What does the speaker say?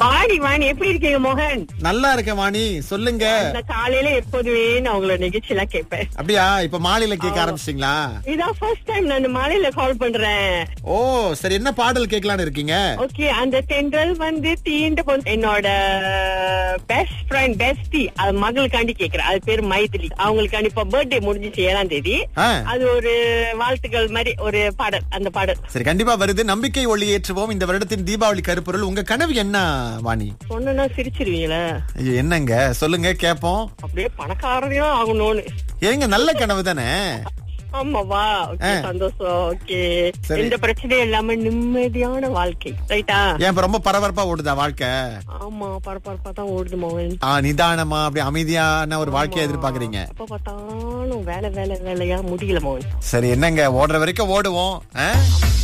வாணி வாணி எப்படி இருக்கீங்க மோகன் நல்லா இருக்கேன் வாணி சொல்லுங்க நான் காலையில எப்போதுமே நான் உங்களோட நிகழ்ச்சி எல்லாம் கேட்பேன் அப்படியா இப்ப மாலையில கேட்க ஆரம்பிச்சிட்டீங்களா இதான் ஃபர்ஸ்ட் டைம் நான் மாலையில கால் பண்றேன் ஓ சரி என்ன பாடல் கேட்கலான்னு இருக்கீங்க ஓகே அந்த தென்றல் வந்து தீண்ட பொண்ணு என்னோட பெஸ்ட் ஃப்ரெண்ட் பெஸ்டி அது மகளுக்காண்டி கேக்குறேன் அது பேரு மைதிலி அவங்களுக்காண்டி இப்ப பர்த்டே முடிஞ்சிச்சு ஏழாம் தேதி ஆ, அது ஒரு வாழ்த்துக்கள் மாதிரி ஒரு பாடல் அந்த பாடல் சரி கண்டிப்பா வருது நம்பிக்கை ஒளி ஏற்றுவோம் இந்த வருடத்தின் தீபாவளி கருப்பொருள் உங்க கனவு என்ன வாணி சொன்னா சிரிச்சிருவீங்களே ஐயோ, என்னங்க சொல்லுங்க கேப்போம் அப்படியே பணக்காரனையும் ஆகணும்னு ஏங்க நல்ல கனவு தானே ஆமாவா ஓகே சந்தோஷம் ஓகே சரி. எந்த பிரச்சனையும் இல்லாம நிம்மதியான வாழ்க்கை ரைட்டா ஏன் இப்ப ரொம்ப பரபரப்பா ஓடுதா வாழ்க்கை ஆமா பரபரப்பா தான் ஓடுது மோகன் ஆ நிதானமா அப்படி அமைதியான ஒரு வாழ்க்கையை எதிர்பார்க்கறீங்க எப்ப பார்த்தாலும் வேலை வேலை வேலையா முடியல மோகன் சரி என்னங்க ஓடுற வரைக்கும் ஓடுவோம் ஆ?